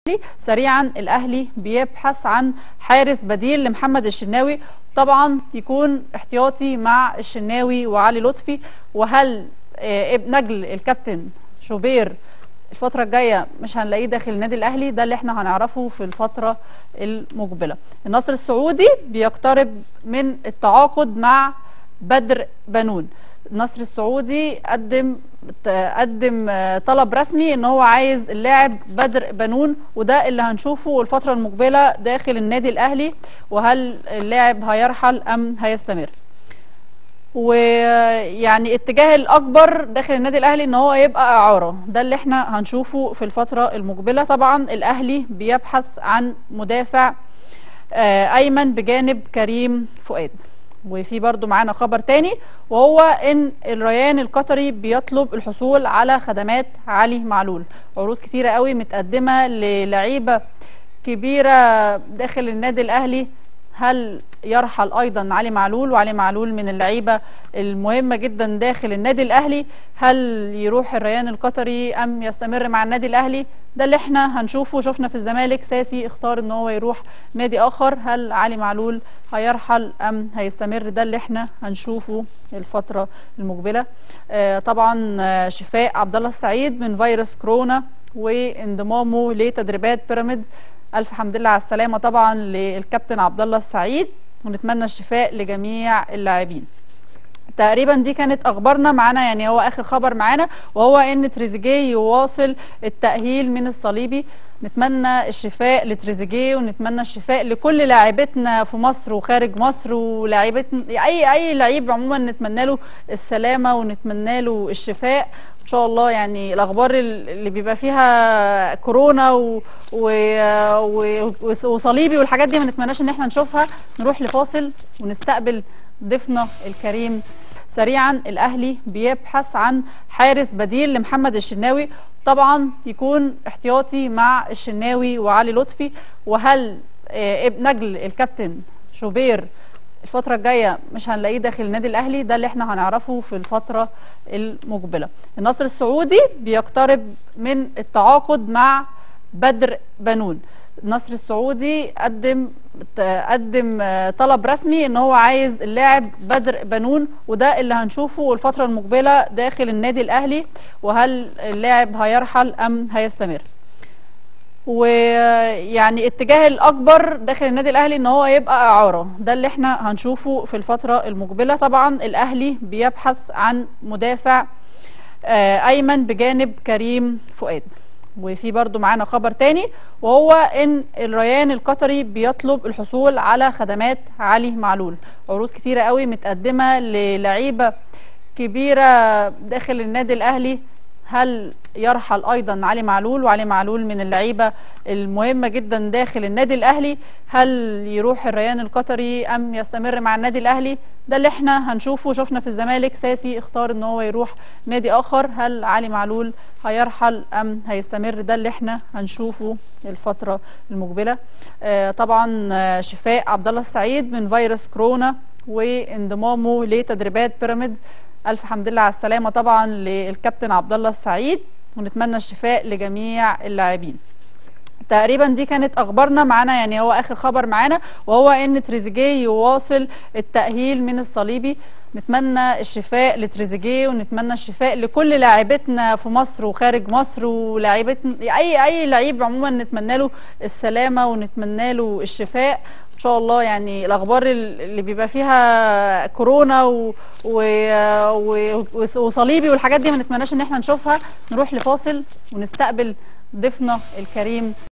سريعا الاهلي بيبحث عن حارس بديل لمحمد الشناوي طبعا يكون احتياطي مع الشناوي وعلي لطفي وهل آه، نجل الكابتن شوبير الفترة الجاية مش هنلاقيه داخل النادي الأهلي ده اللي احنا هنعرفه في الفترة المقبلة النصر السعودي بيقترب من التعاقد مع بدر بنون النصر السعودي قدم قدم طلب رسمي ان هو عايز اللاعب بدر بنون وده اللي هنشوفه الفتره المقبله داخل النادي الاهلي وهل اللاعب هيرحل ام هيستمر ويعني اتجاه الاكبر داخل النادي الاهلي ان هو يبقى اعاره ده اللي احنا هنشوفه في الفتره المقبله طبعا الاهلي بيبحث عن مدافع ايمن بجانب كريم فؤاد وفي برضو معانا خبر تاني وهو ان الريان القطري بيطلب الحصول على خدمات علي معلول عروض كتيرة قوي متقدمة للعيبة كبيرة داخل النادي الاهلي هل يرحل ايضا علي معلول وعلي معلول من اللعيبه المهمه جدا داخل النادي الاهلي هل يروح الريان القطري ام يستمر مع النادي الاهلي ده اللي احنا هنشوفه شفنا في الزمالك ساسي اختار ان هو يروح نادي اخر هل علي معلول هيرحل ام هيستمر ده اللي احنا هنشوفه الفتره المقبله آه طبعا شفاء عبد الله السعيد من فيروس كورونا وانضمامه لتدريبات بيراميدز الف حمد لله على السلامه طبعا للكابتن عبد الله السعيد ونتمنى الشفاء لجميع اللاعبين تقريبا دي كانت اخبارنا معانا يعني هو اخر خبر معانا وهو ان تريزيجيه يواصل التاهيل من الصليبي نتمنى الشفاء لتريزيجيه ونتمنى الشفاء لكل لاعبتنا في مصر وخارج مصر ولاعيبتنا اي اي لعيب عموما نتمنى له السلامه ونتمنى له الشفاء ان شاء الله يعني الاخبار اللي بيبقى فيها كورونا و... و... و... وصليبي والحاجات دي ما نتمناش ان احنا نشوفها نروح لفاصل ونستقبل ضيفنا الكريم سريعا الاهلي بيبحث عن حارس بديل لمحمد الشناوي طبعا يكون احتياطي مع الشناوي وعلي لطفي وهل نجل الكابتن شوبير الفترة الجاية مش هنلاقيه داخل النادي الأهلي ده اللي احنا هنعرفه في الفترة المقبلة النصر السعودي بيقترب من التعاقد مع بدر بنون النصر السعودي قدم قدم طلب رسمي ان هو عايز اللاعب بدر بنون وده اللي هنشوفه الفتره المقبله داخل النادي الاهلي وهل اللاعب هيرحل ام هيستمر ويعني اتجاه الاكبر داخل النادي الاهلي ان هو يبقى اعاره ده اللي احنا هنشوفه في الفتره المقبله طبعا الاهلي بيبحث عن مدافع ايمن بجانب كريم فؤاد وفي برضو معانا خبر تاني وهو ان الريان القطري بيطلب الحصول على خدمات علي معلول عروض كتيرة قوي متقدمة للعيبة كبيرة داخل النادي الاهلي هل يرحل ايضا علي معلول وعلي معلول من اللعيبه المهمه جدا داخل النادي الاهلي هل يروح الريان القطري ام يستمر مع النادي الاهلي ده اللي احنا هنشوفه شفنا في الزمالك ساسي اختار ان هو يروح نادي اخر هل علي معلول هيرحل ام هيستمر ده اللي احنا هنشوفه الفتره المقبله آه طبعا شفاء عبد الله السعيد من فيروس كورونا وانضمامه لتدريبات بيراميدز الف حمد لله على السلامه طبعا للكابتن عبد الله السعيد ونتمنى الشفاء لجميع اللاعبين تقريبا دي كانت اخبارنا معانا يعني هو اخر خبر معانا وهو ان تريزيجيه يواصل التاهيل من الصليبي نتمنى الشفاء لتريزيجيه ونتمنى الشفاء لكل لاعبتنا في مصر وخارج مصر ولاعيبتنا اي اي لعيب عموما نتمنى له السلامه ونتمنى له الشفاء ان شاء الله يعني الاخبار اللي بيبقى فيها كورونا و... و... و... وصليبي والحاجات دي ما نتمناش ان احنا نشوفها نروح لفاصل ونستقبل ضيفنا الكريم